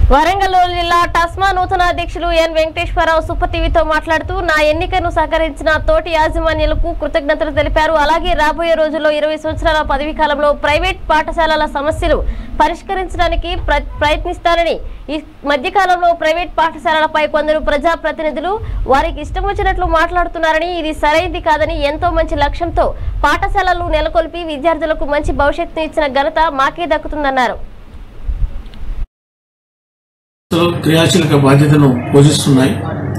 వరంగల్ జిల్లా టస్మా నూతన అధ్యక్షులు ఎన్ వెంకటేశ్వరరావు సూపర్ టీవీతో మాట్లాడుతూ నా ఎన్నికను సహకరించిన తోటి యాజమాన్యులకు కృతజ్ఞతలు తెలిపారు అలాగే రాబోయే రోజుల్లో ఇరవై సంవత్సరాల పదవీ కాలంలో ప్రైవేట్ పాఠశాలల సమస్యలు పరిష్కరించడానికి ప్ర- ప్రయత్నిస్తానని ఈ మధ్యకాలంలో ప్రైవేట్ పాఠశాలలపై కొందరు ప్రజాప్రతినిధులు వారికి ఇష్టం వచ్చినట్లు మాట్లాడుతున్నారని ఇది సరైంది కాదని ఎంతో మంచి లక్ష్యంతో పాఠశాలలు నెలకొల్పి విద్యార్థులకు మంచి భవిష్యత్తును ఇచ్చిన ఘనత మాకే దక్కుతుందన్నారు లో క్రియాశీలక బాధ్యతను పోషిస్తున్నాయి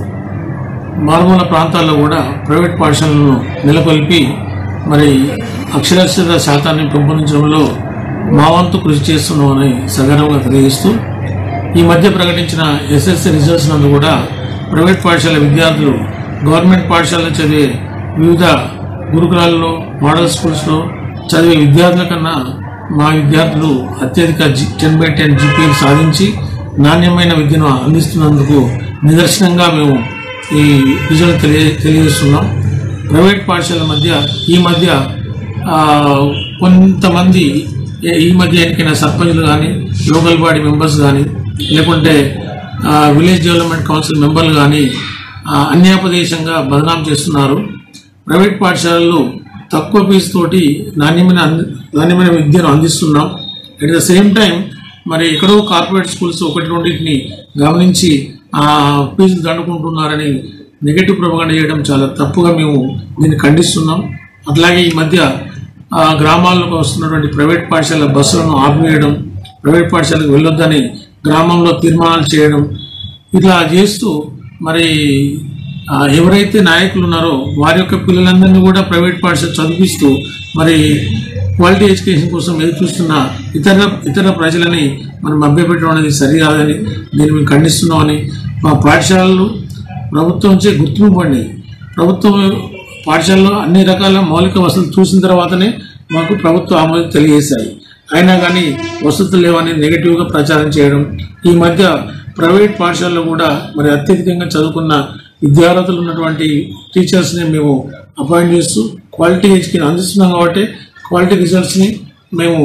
మారుమూల ప్రాంతాల్లో కూడా ప్రైవేట్ పాఠశాలలను నెలకొల్పి మరి అక్షరాస్యత శాతాన్ని పెంపొందించడంలో మా వంతు కృషి చేస్తున్నామని సగర్వంగా తెలియజేస్తూ ఈ మధ్య ప్రకటించిన ఎస్ఎస్సి రిజల్ట్స్ నందు కూడా ప్రైవేట్ పాఠశాల విద్యార్థులు గవర్నమెంట్ పాఠశాలలో చదివే వివిధ గురుకులాల్లో మోడల్ స్కూల్స్లో చదివే విద్యార్థుల కన్నా మా విద్యార్థులు అత్యధిక టెన్ బై టెన్ జీపీఎల్ సాధించి నాణ్యమైన విద్యను అందిస్తున్నందుకు నిదర్శనంగా మేము ఈ రిజల్ట్ తెలియ తెలియజేస్తున్నాం ప్రైవేట్ పాఠశాలల మధ్య ఈ మధ్య ఆ, కొంతమంది ఏ- ఈ మధ్య ఎన్నికైన సర్పంచ్లు కానీ లోకల్ బాడీ మెంబర్స్ కానీ లేకుంటే ఆ, విలేజ్ డెవలప్మెంట్ కౌన్సిల్ మెంబర్లు కానీ ఆ, అన్యాపదేశంగా బదనాం చేస్తున్నారు ప్రైవేట్ పాఠశాలలు తక్కువ ఫీజు తోటి నాణ్యమైన అంది- నాణ్యమైన విద్యను అందిస్తున్నాం అట్ ద సేమ్ టైం మరి ఎక్కడో కార్పొరేట్ స్కూల్స్ ఒకటి రెండింటిని గమనించి ఆ ఫీజులు దండుకుంటున్నారని నెగటివ్ ప్రొపగండ చేయడం చాలా తప్పుగా మేము దీన్ని ఖండిస్తున్నాం అట్లాగే ఈ మధ్య ఆ గ్రామాల్లోకి వస్తున్నటువంటి ప్రైవేట్ పాఠశాల బస్సులను ఆపివేయడం ప్రైవేట్ పాఠశాలకు వెళ్ళొద్దని గ్రామంలో తీర్మానాలు చేయడం ఇట్లా చేస్తూ మరి ఆ, ఎవరైతే నాయకులు ఉన్నారో వారి యొక్క పిల్లలందరినీ కూడా ప్రైవేట్ పాఠశాల చదివిస్తూ మరి క్వాలిటీ ఎడ్యుకేషన్ కోసం ఎదురు చూస్తున్న ఇతర ఇతర ప్రజలని మనం మభ్యపెట్టడం అనేది సరికాదని దీన్ని మేము ఖండిస్తున్నామని మా పాఠశాలలు ప్రభుత్వంచే గుర్తింపు పడినాయి ప్రభుత్వం పాఠశాలలో అన్ని రకాల మౌలిక వసతులు చూసిన తర్వాతనే మాకు ప్రభుత్వ ఆమోదం తెలియజేశాయి అయినా కానీ వసతులు లేవని నెగిటివ్గా ప్రచారం చేయడం ఈ మధ్య ప్రైవేట్ పాఠశాలలో కూడా మరి అత్యధికంగా చదువుకున్న విద్యార్థులు ఉన్నటువంటి టీచర్స్ని మేము అపాయింట్ చేస్తూ క్వాలిటీ ఎడ్యుకేషన్ అందిస్తున్నాం కాబట్టి క్వాలిటీ రిజల్ట్స్ని మేము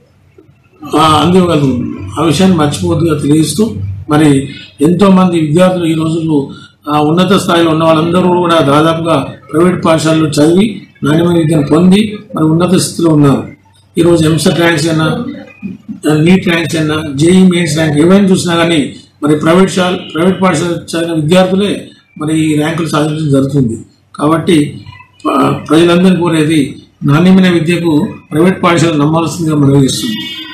ఆ, అందివ్వగలుగుతాం ఆ విషయాన్ని మర్చిపోతుగా తెలియజేస్తూ మరి ఎంతో మంది విద్యార్థులు ఈ రోజుల్లో ఆ, ఉన్నత స్థాయిలో ఉన్న వాళ్ళందరూ కూడా దాదాపుగా ప్రైవేట్ పాఠశాలలో చదివి నాణ్యమైన విద్యను పొంది మరి ఉన్నత స్థితిలో ఉన్నారు ఈరోజు ఎంసెట్ ర్యాంక్స్ అయినా నీట్ ర్యాంక్స్ అయినా జేఈ మెయిన్స్ ర్యాంక్ ఏవైనా చూసినా కానీ మరి ప్రైవేట్ శాల ప్రైవేట్ పాఠశాల చదివిన విద్యార్థులే మరి ఈ ర్యాంకులు సాధించడం జరుగుతుంది కాబట్టి ప- ప్రజలందరినీ కోరేది నాణ్యమైన విద్యకు ప్రైవేట్ పాఠశాల నమ్మాల్సిందిగా మనవి చేస్తుంది